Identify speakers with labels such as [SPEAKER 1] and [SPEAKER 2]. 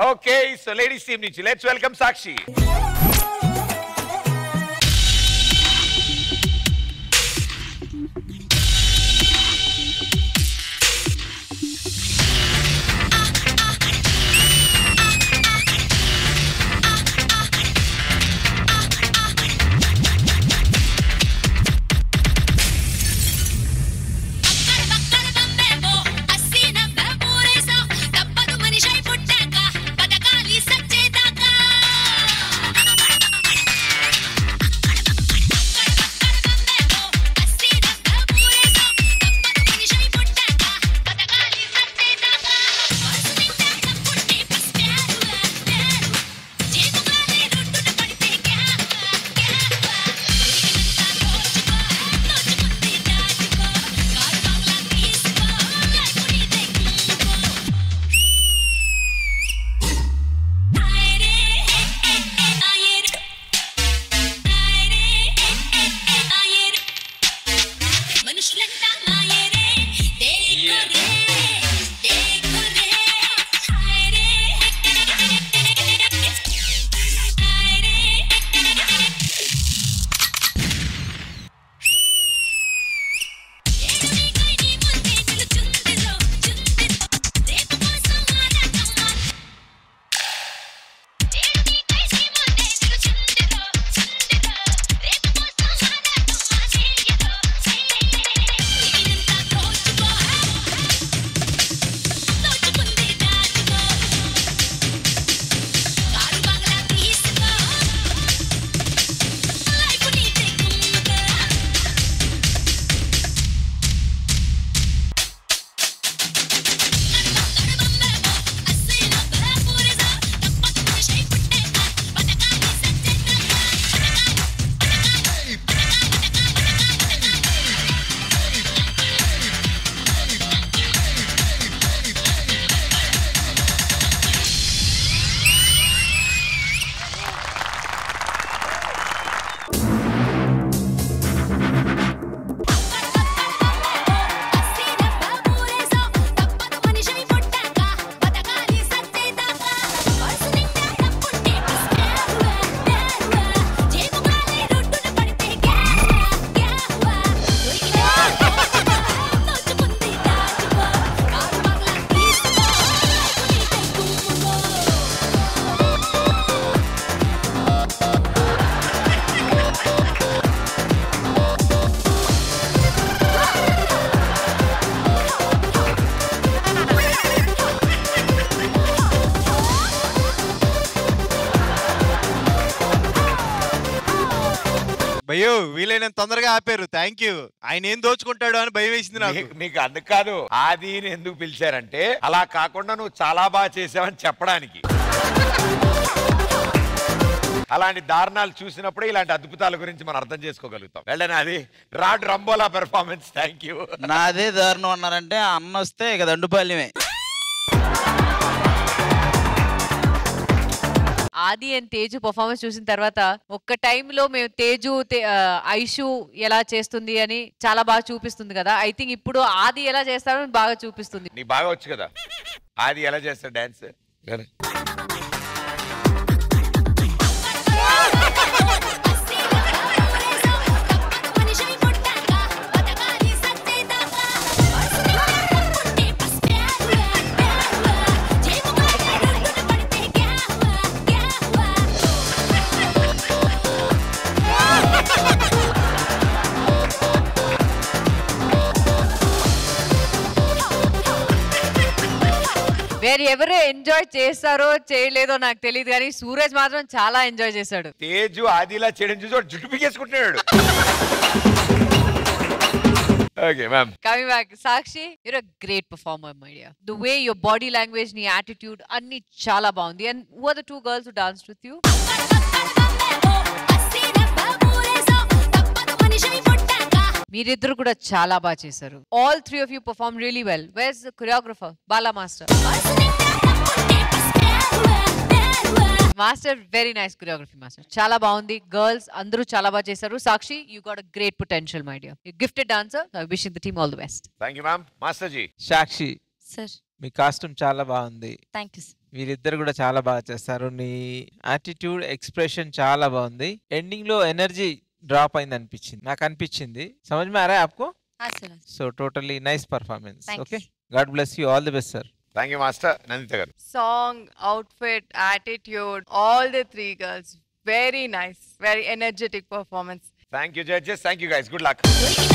[SPEAKER 1] Okay so ladies team నుంచి let's welcome Sakshi
[SPEAKER 2] మనుషులంతా మాయరే దేకో రే దేకో రే హాయ్ రే హాయ్ రే
[SPEAKER 3] భయ్యో వీలైనంత తొందరగా ఆపారు థ్యాంక్ యూ ఆయన ఏం దోచుకుంటాడు అని భయం వేసింది నాకు
[SPEAKER 1] మీకు- మీకు అందుకు కాదు ఆదిని ఎందుకు పిలిచారంటే అలా కాకుండా నువ్వు చాలా బాగా చేసావని చెప్పడానికి అలాంటి దారుణాలు చూసినప్పుడే ఇలాంటి అద్భుతాల గురించి మనం అర్థం చేసుకోగలుగుతాం వెళ్ళని అది రాడ్ రంబోలా పెర్ఫార్మెన్స్ థ్యాంక్ యూ
[SPEAKER 4] నాదే దారుణం అన్నారంటే అన్న వస్తే ఇక దండుపాల్యమే
[SPEAKER 5] ఆది అండ్ తేజు పర్ఫార్మెన్స్ చూసిన తర్వాత ఒక్క టైంలో మేము తేజు తే- ఆ, ఐషు ఎలా చేస్తుంది అని చాలా బాగా చూపిస్తుంది కదా ఐ థింక్ ఇప్పుడు ఆది ఎలా చేస్తాడో బాగా చూపిస్తుంది
[SPEAKER 1] నీకు బాగా వచ్చు కదా ఆది ఎలా చేస్తాడు డాన్స్
[SPEAKER 5] వేరు ఎవరు ఎంజాయ్ చేస్తారో చేయలేదో నాకు తెలియదు కానీ సూరజ్ మాత్రం చాలా ఎంజాయ్ చేశాడు
[SPEAKER 1] తేజు ఆదిలా చేయడం చూసి వాడు జుట్టు పీకేసుకుంటున్నాడు okay ma'am
[SPEAKER 5] coming back Sakshi you're a great performer my dear the way your body language నీ యాటిట్యూడ్ అన్ని చాలా బాగుంది and who are the two girls who dance with you మీరిద్దరు కూడా చాలా బాగా చేశారు all three of you perform really well where's the choreographer Bala master master very nice choreography master చాలా బాగుంది గర్ల్స్ అందరూ చాలా బాగా చేశారు Sakshi you got a great potential my dear gifted dancer I wishing the team all the best
[SPEAKER 1] thank you ma'am master ji
[SPEAKER 4] Sakshi
[SPEAKER 5] sir
[SPEAKER 6] మీ costume చాలా బాగుంది
[SPEAKER 7] thank you
[SPEAKER 6] వీళ్ళిద్దరు కూడా చాలా బాగా చేస్తారు నీ యాటిట్యూడ్ ఎక్స్ప్రెషన్ చాలా బాగుంది ఎండింగ్ లో ఎనర్జీ డ్రాప్ అయింది అనిపించింది నాకు అనిపించింది సమజ్ మే ఆరా ఆప్కో so totally nice performance
[SPEAKER 7] Thanks.
[SPEAKER 6] Okay God bless you all the best sir
[SPEAKER 1] thank you master Nanditha గారు
[SPEAKER 8] Song, outfit, attitude, all the three girls. Very nice. Very energetic performance.
[SPEAKER 1] Thank you judges thank you guys good luck
[SPEAKER 2] దొరికిన